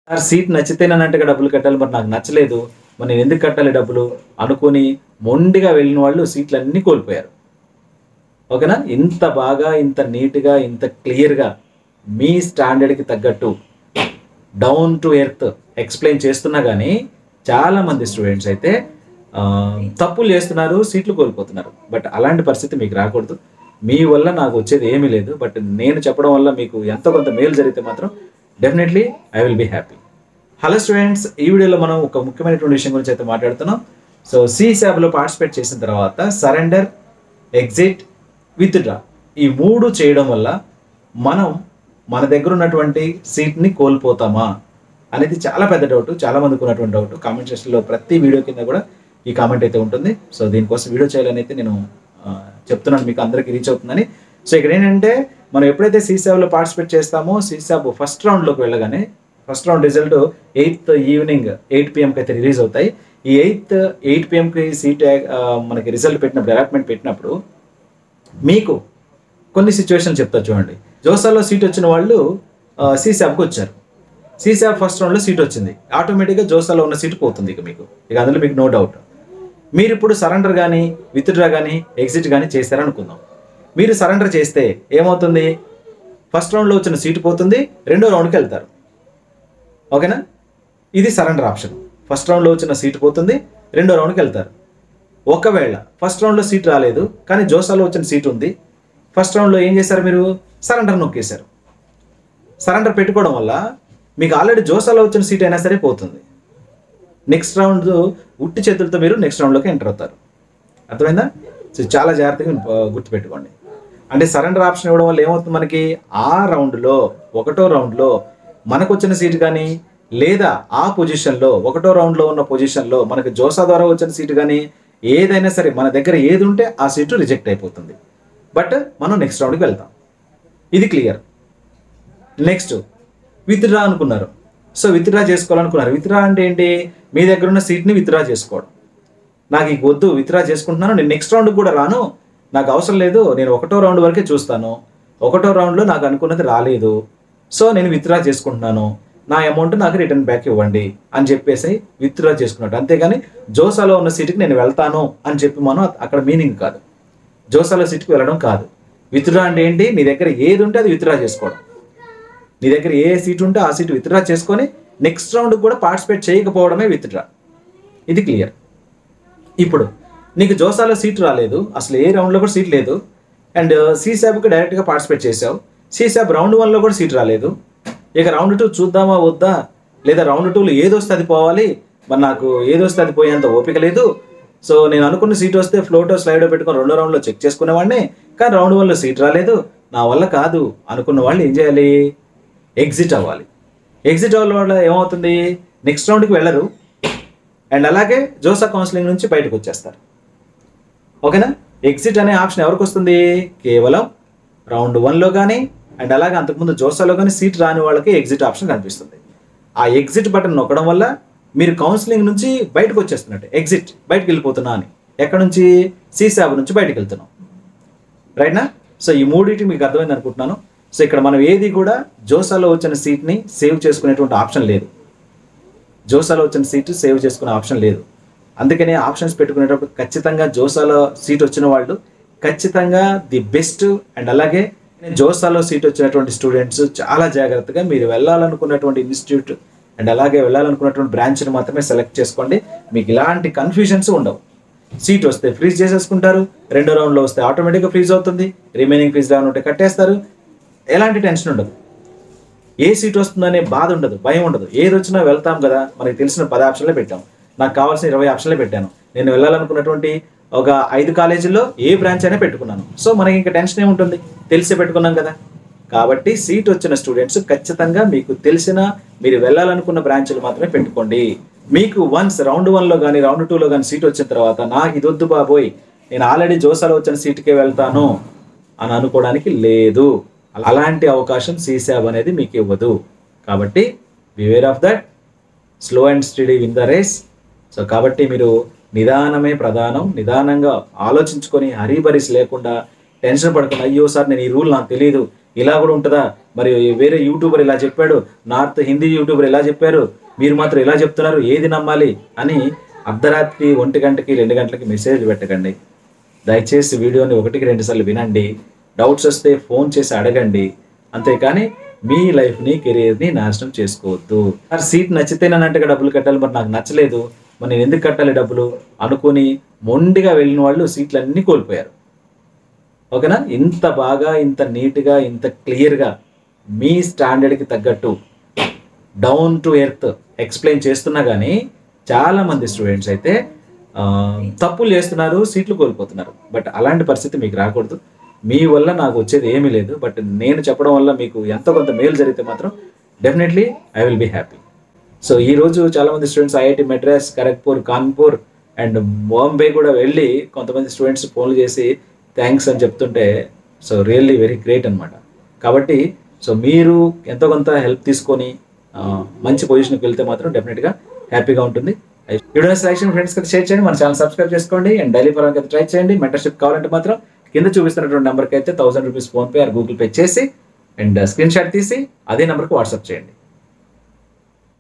sir seat నచ్చితే అన్నట్టుగా డబ్బులు కట్టాలి మరి నాకు నచ్చలేదు మరి నేను ఎందుకు కట్టాలి డబ్బులు అనుకుని మొండిగా వెళ్ళిన వాళ్ళు సీట్లు అన్నీ కోల్పోయారు ఓకేనా ఇంత బాగా ఇంత నీట్గా ఇంత క్లియర్గా మీ స్టాండర్డ్కి తగ్గట్టు డౌన్ టు ఎర్త్ ఎక్స్ప్లెయిన్ చేస్తున్నా కానీ చాలామంది స్టూడెంట్స్ అయితే ఆ, తప్పులు చేస్తున్నారు సీట్లు కోల్పోతున్నారు బట్ అలాంటి పరిస్థితి మీకు రాకూడదు మీ వల్ల నాకు వచ్చేది ఏమీ లేదు బట్ నేను చెప్పడం వల్ల మీకు ఎంతో కొంత మేలు జరిగితే మాత్రం definitely I will be happy hello students ఈ వీడియోలో మనం ఒక ముఖ్యమైనటువంటి విషయం గురించి అయితే మాట్లాడుతున్నాం సో సి శాబ్లో పార్టిసిపేట్ చేసిన తర్వాత సరెండర్ ఎగ్జిట్ విత్డ్రా ఈ మూడు చేయడం వల్ల మనం మన దగ్గర ఉన్నటువంటి సీట్ని కోల్పోతామా అనేది చాలా పెద్ద డౌట్ చాలా మందికి ఉన్నటువంటి డౌట్ కామెంట్ సెక్షన్లో ప్రతి వీడియో కింద కూడా ఈ కామెంట్ అయితే ఉంటుంది సో దీనికోసం వీడియో చేయాలని అయితే నేను ఆ, చెప్తున్నాను మీకు అందరికీ రీచ్ అవుతుందని సో ఇక్కడ ఏంటంటే మనం ఎప్పుడైతే సీసాబ్లో పార్టిసిపేట్ చేస్తామో సీసాబ్ ఫస్ట్ రౌండ్లోకి వెళ్ళగానే first round result eighth evening eight పిఎంకి అయితే రిలీజ్ అవుతాయి ఈ ఎయిత్ ఎయిట్ పిఎంకి సీట్ మనకి రిజల్ట్ పెట్టినప్పుడు అలాట్మెంట్ పెట్టినప్పుడు మీకు కొన్ని సిచ్యువేషన్ చెప్తా చూడండి జోసాలో సీట్ వచ్చిన వాళ్ళు సీసాబ్కి వచ్చారు సీసాబ్ ఫస్ట్ రౌండ్లో సీట్ వచ్చింది ఆటోమేటిక్గా జోసాలో ఉన్న సీట్ పోతుంది ఇక మీకు ఇక అందులో మీకు నో డౌట్ మీరు ఇప్పుడు సరెండర్ కానీ విత్డ్రా కానీ ఎగ్జిట్ కానీ చేశారనుకుందాం మీరు సరెండర్ చేస్తే ఏమవుతుంది ఫస్ట్ రౌండ్లో వచ్చిన సీటు పోతుంది రెండో రౌండ్కి వెళ్తారు ఓకేనా ఇది సరెండర్ ఆప్షన్ ఫస్ట్ రౌండ్లో వచ్చిన సీటు పోతుంది రెండో రౌండ్కి వెళ్తారు ఒకవేళ ఫస్ట్ రౌండ్లో సీట్ రాలేదు కానీ జోసాలో వచ్చిన సీట్ ఉంది ఫస్ట్ రౌండ్లో ఏం చేశారు మీరు సరెండర్ నొక్కేశారు సరెండర్ పెట్టుకోవడం వల్ల మీకు ఆల్రెడీ జోసాలో వచ్చిన సీట్ అయినా సరే పోతుంది నెక్స్ట్ రౌండ్ ఉట్టి చేతులతో మీరు నెక్స్ట్ రౌండ్లోకి ఎంటర్ అవుతారు అర్థమైందా సో చాలా జాగ్రత్తగా ఆ, గుర్తుపెట్టుకోండి అంటే సరెండర్ ఆప్షన్ ఇవ్వడం వల్ల ఏమవుతుంది మనకి ఆ రౌండ్లో ఒకటో రౌండ్లో మనకు వచ్చిన సీట్ కానీ లేదా ఆ పొజిషన్లో ఒకటో రౌండ్లో ఉన్న పొజిషన్లో మనకి జోసా ద్వారా వచ్చిన సీటు కానీ ఏదైనా సరే మన దగ్గర ఏది ఉంటే ఆ సీటు రిజెక్ట్ అయిపోతుంది బట్ మనం నెక్స్ట్ రౌండ్కి వెళ్తాం ఇది క్లియర్ నెక్స్ట్ విత్డ్రా అనుకున్నారు సో విత్డ్రా చేసుకోవాలనుకున్నారు విత్డ్రా అంటే ఏంటి మీ దగ్గర ఉన్న సీట్ని విత్డ్రా చేసుకోవడం నాకు ఇక వద్దు విత్డ్రా చేసుకుంటున్నాను నేను నెక్స్ట్ రౌండ్కి కూడా రాను నాకు అవసరం లేదు నేను ఒకటో రౌండ్ వరకే చూస్తాను ఒకటో రౌండ్లో నాకు అనుకున్నది రాలేదు సో నేను విత్డ్రా చేసుకుంటున్నాను నా అమౌంట్ నాకు రిటర్న్ బ్యాక్ ఇవ్వండి అని చెప్పేసి విత్డ్రా చేసుకున్నట్టు అంతేగాని జోసాలో ఉన్న సీట్కి నేను వెళ్తాను అని చెప్పి మనం అక్కడ మీనింగ్ కాదు జోసాలో సీట్కి వెళ్ళడం కాదు విత్డ్రా అంటే ఏంటి నీ దగ్గర ఏది ఉంటే అది విత్డ్రా చేసుకోవడం నీ దగ్గర ఏ సీట్ ఉంటే ఆ సీట్ విత్డ్రా చేసుకొని నెక్స్ట్ రౌండ్కి కూడా పార్టిసిపేట్ చేయకపోవడమే విత్డ్రా ఇది క్లియర్ ఇప్పుడు నీకు జోసాలో సీట్ రాలేదు అసలు ఏ రౌండ్లో కూడా సీట్ లేదు అండ్ సీసాబ్కి డైరెక్ట్గా పార్టిసిపేట్ చేసావు సీసాబ్ రౌండ్ వన్లో కూడా సీట్ రాలేదు ఇక రౌండ్ టూ చూద్దామా వద్దా లేదా రౌండ్ టూలో ఏది వస్తే అది పోవాలి మరి నాకు ఏది వస్తే అది పోయేంత ఓపిక లేదు సో నేను అనుకున్న సీట్ వస్తే ఫ్లోటో స్లైడో పెట్టుకొని రెండో రౌండ్లో చెక్ చేసుకునేవాడిని కానీ రౌండ్ వన్లో సీట్ రాలేదు నా వల్ల కాదు అనుకున్న వాళ్ళు ఏం చేయాలి ఎగ్జిట్ అవ్వాలి ఎగ్జిట్ అవ్వడం వల్ల ఏమవుతుంది నెక్స్ట్ రౌండ్కి వెళ్ళరు అండ్ అలాగే జోసా కౌన్సిలింగ్ నుంచి బయటకు వచ్చేస్తారు ఓకేనా ఎగ్జిట్ అనే ఆప్షన్ ఎవరికి వస్తుంది కేవలం రౌండ్ వన్లో కానీ అండ్ అలాగే అంతకుముందు జోసాలో కానీ సీట్ రాని వాళ్ళకి ఎగ్జిట్ ఆప్షన్ కనిపిస్తుంది ఆ ఎగ్జిట్ బటన్ నొక్కడం వల్ల మీరు కౌన్సిలింగ్ నుంచి బయటకు వచ్చేస్తున్నట్టు ఎగ్జిట్ బయటకు వెళ్ళిపోతున్నా అని ఎక్కడ నుంచి సీసాబ్ నుంచి బయటకు వెళ్తున్నాం రైట్నా సో ఈ మూడింటి మీకు అర్థమైంది అనుకుంటున్నాను సో ఇక్కడ మనం ఏది కూడా జోసాలో వచ్చిన సీట్ని సేవ్ చేసుకునేటువంటి ఆప్షన్ లేదు జోసాలో వచ్చిన సీటు సేవ్ చేసుకునే ఆప్షన్ లేదు అందుకనే ఆప్షన్స్ పెట్టుకునేటప్పుడు ఖచ్చితంగా జోసాలో సీట్ వచ్చిన వాళ్ళు ఖచ్చితంగా ది బెస్ట్ అండ్ అలాగే జోసాలో సీట్ వచ్చినటువంటి స్టూడెంట్స్ చాలా జాగ్రత్తగా మీరు వెళ్ళాలనుకున్నటువంటి ఇన్స్టిట్యూట్ అండ్ అలాగే వెళ్ళాలనుకున్నటువంటి బ్రాంచ్ని మాత్రమే సెలెక్ట్ చేసుకోండి మీకు ఇలాంటి కన్ఫ్యూజన్స్ ఉండవు సీట్ వస్తే ఫ్రీజ్ చేసేసుకుంటారు రెండో రౌండ్లో వస్తే ఆటోమేటిక్గా ఫ్రీజ్ అవుతుంది రిమైనింగ్ ఫీజు రాను ఉంటే కట్టేస్తారు ఎలాంటి టెన్షన్ ఉండదు ఏ సీట్ వస్తుందనే బాధ ఉండదు భయం ఉండదు ఏది వచ్చినా వెళ్తాం కదా మనకి తెలిసిన పది ఆప్షన్లే పెట్టాం నాకు కావాల్సిన ఇరవై ఆప్షన్లే పెట్టాను నేను వెళ్ళాలనుకున్నటువంటి ఒక ఐదు కాలేజీల్లో ఏ బ్రాంచ్ అయినా పెట్టుకున్నాను సో మనకి ఇంకా టెన్షన్ ఏముంటుంది తెలిసే పెట్టుకున్నాం కదా కాబట్టి సీట్ వచ్చిన స్టూడెంట్స్ ఖచ్చితంగా మీకు తెలిసిన మీరు వెళ్ళాలనుకున్న బ్రాంచ్లు మాత్రమే పెట్టుకోండి మీకు వన్స్ రౌండ్ వన్లో కానీ రౌండ్ టూలో కానీ సీట్ వచ్చిన తర్వాత నాకు ఇది వద్దు బాబోయ్ నేను ఆల్రెడీ జోసాలో వచ్చిన సీట్కే వెళ్తాను అని అనుకోవడానికి లేదు అలాంటి అవకాశం సీసాబ్ అనేది మీకు ఇవ్వదు కాబట్టి beware of that slow and steady win the race so కాబట్టి మీరు నిదానమే ప్రధానం నిదానంగా ఆలోచించుకొని హరీబరీస్ లేకుండా టెన్షన్ పడకుండా అయ్యో సార్ నేను ఈ రూల్ నాకు తెలియదు ఇలా కూడా ఉంటుందా మరి వేరే యూట్యూబర్ ఇలా చెప్పాడు నార్త్ హిందీ యూట్యూబర్ ఇలా చెప్పారు మీరు మాత్రం ఇలా చెప్తున్నారు ఏది నమ్మాలి అని అర్ధరాత్రి ఒంటి గంటకి రెండు గంటలకి మెసేజ్ పెట్టకండి దయచేసి వీడియోని ఒకటికి రెండు సార్లు వినండి డౌట్స్ వస్తే ఫోన్ చేసి అడగండి అంతేకాని మీ లైఫ్ని కెరీర్ని నాశనం చేసుకోవద్దు సార్ సీట్ నచ్చితేనంటే డబ్బులు కట్టాలి మరి నాకు నచ్చలేదు మరి నేను ఎందుకు కట్టాలి డబ్బులు అనుకుని మొండిగా వెళ్ళిన వాళ్ళు సీట్లన్నీ కోల్పోయారు ఓకేనా ఇంత బాగా ఇంత నీట్గా ఇంత క్లియర్గా మీ స్టాండర్డ్కి తగ్గట్టు డౌన్ టు ఎర్త్ ఎక్స్ప్లెయిన్ చేస్తున్నా కానీ చాలామంది స్టూడెంట్స్ అయితే ఆ, తప్పులు చేస్తున్నారు సీట్లు కోల్పోతున్నారు బట్ అలాంటి పరిస్థితి మీకు రాకూడదు మీ వల్ల నాకు వచ్చేది ఏమీ లేదు బట్ నేను చెప్పడం వల్ల మీకు ఎంతో కొంత మేలు జరిగితే మాత్రం definitely I will be happy so ఈ రోజు చాలా మంది students IIT Madras Kharagpur Kanpur and Bombay కూడా వెళ్ళి కొంతమంది స్టూడెంట్స్ ఫోన్లు చేసి థ్యాంక్స్ అని చెప్తుంటే సో రియల్లీ వెరీ గ్రేట్ అన్నమాట కాబట్టి సో మీరు ఎంతో కొంత హెల్ప్ తీసుకొని ఆ, మంచి పొజిషన్కి వెళ్తే మాత్రం డెఫినెట్గా హ్యాపీగా ఉంటుంది వీడియో సెలక్షన్ ఫ్రెండ్స్ అయితే షేర్ చేయండి మన ఛానల్ సబ్స్క్రైబ్ చేసుకోండి అండ్ డైలీ పరంగా అయితే ట్రై చేయండి మెంటర్షిప్ కావాలంటే మాత్రం కింద చూపిస్తున్నటువంటి నెంబర్కి అయితే thousand rupees PhonePe or Google Pay చేసి అండ్ స్క్రీన్ షాట్ తీసి అదే నెంబర్కి వాట్సాప్ చేయండి